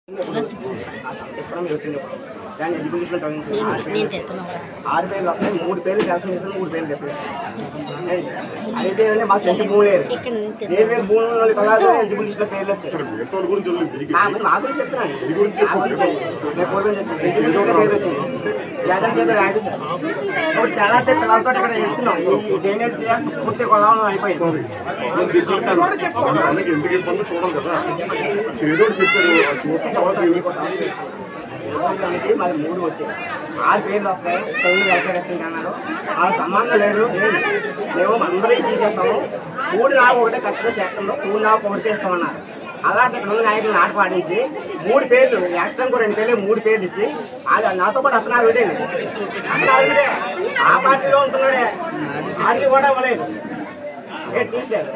చెప్పడం మీరు వచ్చింది దాన్ని ఎడ్యుకేషన్ నేను నేను తెస్తున్నాను ఆరు పేర్లు వస్తాయి మూడు పేర్లు క్యాన్సిల్ చేస్తాను మూడు పేర్లు చెప్పేస్తాను అయితే ఏంటంటే మా సెంటు భూమి లేదు ఇక్కడ నుంచి వేరు వేరు భూముల వాళ్ళు కదా ఎడ్యుకేషన్ పేర్లు వచ్చాయి వేరే గురించి వదిలేండి. మీకు నా నా గురించి చెప్తున్నాను నా గురించి నేను పూర్వం చేస్తున్నాను ఎడ్యుకేషన్ పేరు వచ్చింది లేదంటే చేత రాదు సార్ ఇప్పుడు చాలా సేపు పిల్లలతో ఇక్కడ వెళ్తున్నాం ఈ డ్రైనేజ్ పూర్తి కొలం అయిపోయింది నేను తీసుకెళ్తాను. వాళ్ళకి ఎందుకు ఇబ్బంది చూడాలి కదా చేదోడు చెప్పారు అది చూస్తే తర్వాత ఏమి- అనేది మరి మూడు వచ్చాయి ఆరు పేర్లు వస్తాయి తొమ్మిది వెల్ఫేర్ రెస్టారెంట్ అన్నారు ఆ సంబంధం లేదు మేము అందరికీ తీసేస్తాము మూడు నాకు ఒకటే ఖర్చులో చేస్తాము మూడు నాకు ఒకటి చేస్తామన్నారు అలాంటి ఇక్కడ ఉన్న నాయకులు నాటు పాటించి మూడు పేర్లు యాక్సిడెంట్ రెండు పేర్లు మూడు పేర్లు ఇచ్చి అది నాతో పాటు అతను ఆవిడే అతను ఆవిడే ఆ పార్టీలో ఉంటున్నాడే ఆడికి కూడా ఇవ్వలేదు ఏ తీశారు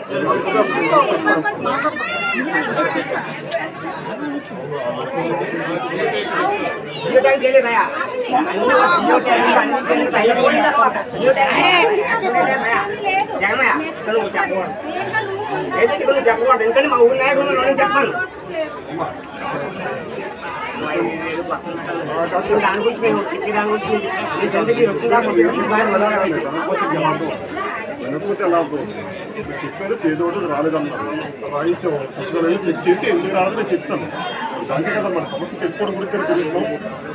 జియో ట్యాంక్ చేయలేదయ్యా అన్ని జియో ట్యాంక్ అన్ని ట్యాంక్ అయిపోయిన తర్వాత జియో ట్యాంక్ చేయలేదయ్యా. జగనయ్య ఇక్కడ నువ్వు చెప్పకూడదు ఏదైతే ఇక్కడ నువ్వు చెప్పకూడదు ఎందుకంటే మా ఊరి నాయకులు నేను చెప్పాను దాని గురించి మేము చెప్పి దాని గురించి మీకు ఎందుకు ఇది వచ్చిందా వెనకపోతే ఎలా అవుతుంది మీరు చెప్పారు చేదోడు రాలేదన్నారు రాయించాం సచివాలయం చెక్ చేసి ఎందుకు రాలేదో నేను చెప్తాను దానికే కదా మన సమస్య తెలుసుకోవడం గురించి తెలుస్తున్నాం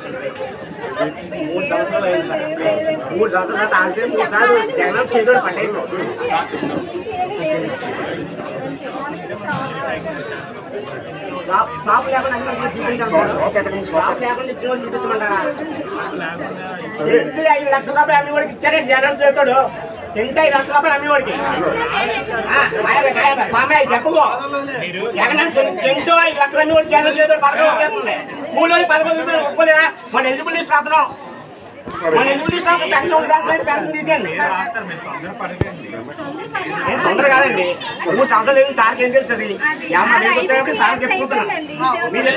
మూడు సంవత్సరాలు అయింది సార్ మూడు సంవత్సరాలు తాగితే మూడు సార్లు జగన్ చేతులు పట్టేసాం షాప్ షాప్ లేకుండా అందరికీ చూపించాలి షాప్ లేకుండా ఇచ్చిన వాళ్ళు చూపించమంటారా చెంటు ఐదు లక్షల రూపాయలు అమ్మి వాడికి ఇచ్చారే జగన్ చేతాడు చెంటు ఐదు లక్షల రూపాయలు అమ్మి వాడికి స్వామి చెప్పు జగన్ చెంటు ఐదు లక్షలు అమ్మి వాడికి జగన్ చేతాడు పథకం వచ్చేస్తుంది మూడు పదకొండు రూపాయలు ఒప్పుకోలేదా మన ఎలిజిబిలిటీ ఇస్తున్నాం మన ఎలిజిబిలిటీ ఇస్తున్నాం పెన్షన్ ఉంది దాంట్లో పెన్షన్ తీసేయండి నేను తొందర కాదండి మూడు సంవత్సరాలు ఏమి సార్కి ఏం తెలుస్తుంది యాభై రేపు వచ్చేటప్పుడు సార్ చెప్పుకుంటున్నాను మీరు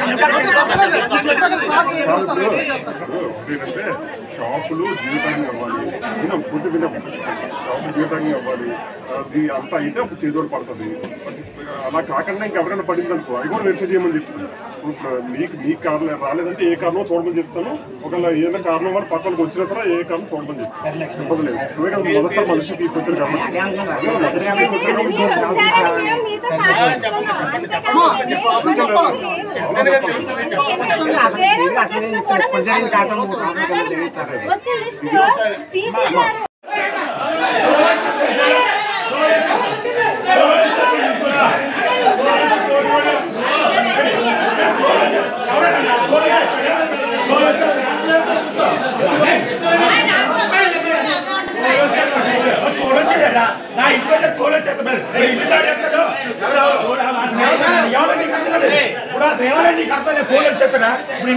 ఏంటంటే షాపులు జీవితాన్ని అవ్వాలి వినం పూర్తి వినం షాపులు జీవితాన్ని అవ్వాలి అది అంతా అయితే అప్పుడు చేదోడు పడుతుంది అలా కాకుండా ఇంకెవరైనా పడింది అనుకో అది కూడా వెరిఫై చేయమని చెప్తాను ఇప్పుడు మీకు మీకు కారణం రాలేదంటే ఏ కారణం చూడమని చెప్తాను ఒకవేళ ఏదైనా కారణం వల్ల పక్కనకు వచ్చినా కూడా ఏ కారణం చూడమని చెప్తాను ఇబ్బంది లేదు నువ్వే కదా మొదటిసారి మనిషి తీసుకొచ్చారు కాబట్టి అదే మొదటిసారి ఒకసారి మేము మీతో మాట్లాడుకున్నాం. అంతేకాదు వేరే ఒకేసారి కూడా మేము మాట్లాడుకున్నాం. వచ్చే లిస్టులో తీసేశారు తోలొచ్చాడా నా ఇంట్లో తోలొచ్చేత మరి ఇల్లు దాడేస్తాడు ఎవరు నీకు అర్థం కాలేదు ఇప్పుడు అతను ఏమన్నా నీకు అర్థం లేదు తోలొచ్చేస్తాడా